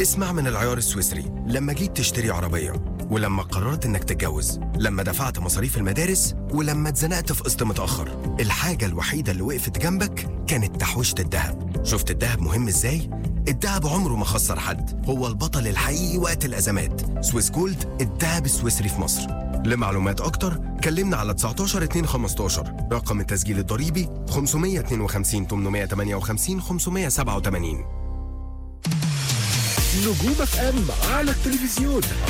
اسمع من العيار السويسري لما جيت تشتري عربية ولما قررت انك تتجوز لما دفعت مصاريف المدارس ولما اتزنقت في قسط متأخر الحاجة الوحيدة اللي وقفت جنبك كانت تحويشة الذهب شفت الذهب مهم ازاي؟ الذهب عمره ما خسر حد هو البطل الحقيقي وقت الأزمات سويس جولد الذهب السويسري في مصر لمعلومات أكتر كلمنا على 19 2 15 رقم التسجيل الضريبي 552 858 587 نجوم اف ام على التلفزيون